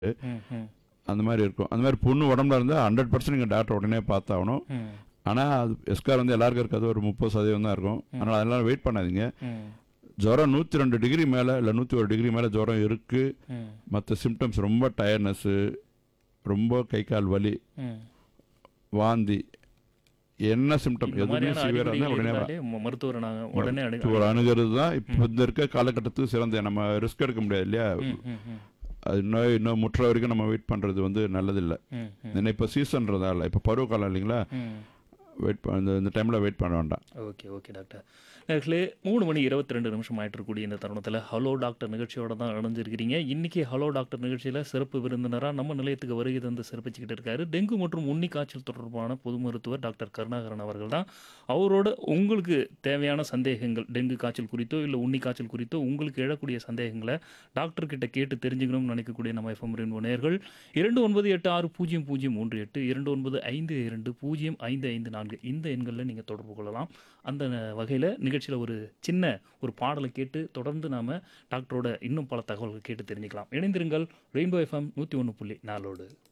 ம், ம், அந்த மாதிரி இருக்கும் அந்த மாதிரி புண்ணு உடம்புல இருந்தால் ஹண்ட்ரட் பர்சன்ட் நீங்கள் டாக்டர் உடனே பார்த்தாகணும் ம், ஆனால் அது எஸ்கார் வந்து எல்லாருக்கும் இருக்காது ஒரு முப்பது சதவீதம் தான் இருக்கும் அதனால் அதெல்லாம் வெயிட் பண்ணாதீங்க ம், ஜுரம் நூற்றி ரெண்டு டிகிரி மேலே இல்லை நூற்றி ஒரு டிகிரி மேலே ஜுரம் இருக்குது ம், மற்ற சிம்டம்ஸ் ரொம்ப டயர்னஸ்ஸு ரொம்ப கை கால் வலி ம். வாந்தி என்ன சிம்டம் இந்த எதுவுமே மாதிரியான சிவியராக இருந்தால் அறிகுறிகள் உடனே வா. இருந்தாலே ம- மருத்துவரை நாங்க உடனே அணு- ஒரு அணுகிறது தான் இப்போ இந்த இருக்க காலகட்டத்துக்கு சிறந்த நம்ம ரிஸ்க் எடுக்க முடியாது இல்லையா ம், ம், ம், அது இன்னும் இன்னும் முற்ற வரைக்கும் நம்ம வெயிட் பண்ணுறது வந்து நல்லதில்லை ம், ம், ஏன்னா இப்போ சீசன்றதால இப்போ பருவ காலம் இல்லைங்களா ம். வெயிட் இந்த இந்த டைமில் வெயிட் பண்ண வேண்டாம் ஓகே ஓகே டாக்டர் நேர்களே மூணு மணி இருபத்தி ரெண்டு நிமிஷம் ஆயிட்டு இருக்கக்கூடிய இந்த தருணத்தில் ஹலோ டாக்டர் நிகழ்ச்சியோட தான் இணைஞ்சிருக்கிறீங்க இன்னைக்கு ஹலோ டாக்டர் நிகழ்ச்சியில் சிறப்பு விருந்தினராக நம்ம நிலையத்துக்கு வருகை தந்து சிறப்பிச்சுக்கிட்டு இருக்காரு டெங்கு மற்றும் உண்ணி காய்ச்சல் தொடர்பான பொது மருத்துவர் டாக்டர் கருணாகரன் அவர்கள் தான் அவரோட உங்களுக்கு தேவையான சந்தேகங்கள் டெங்கு காய்ச்சல் குறித்தோ இல்லை உண்ணி காய்ச்சல் குறித்தோ உங்களுக்கு எழக்கூடிய சந்தேகங்களை டாக்டர் கிட்ட கேட்டு தெரிஞ்சுக்கணும்னு நினைக்கக்கூடிய நம்ம எஃப்எம் ரெயின்போ நேயர்கள் இரண்டு ஒன்பது எட்டு ஆறு பூஜ்ஜியம் பூஜ்ஜியம் மூன்று எட்டு இரண்டு ஒன்பது ஐந்து இரண்டு பூஜ்ஜியம் ஐந்து ஐந்து நான்கு இந்த எண்களில் நீங்கள் தொடர்பு கொள்ளலாம் அந்த வகையில் நிகழ்ச்சியில் ஒரு சின்ன ஒரு பாடலை கேட்டு தொடர்ந்து நாம் டாக்டரோட இன்னும் பல தகவல்கள் கேட்டு தெரிஞ்சுக்கலாம் இணைந்திருங்கள் ரெயின்போ எஃப்எம் நூற்றி ஒன்று புள்ளி நாலோடு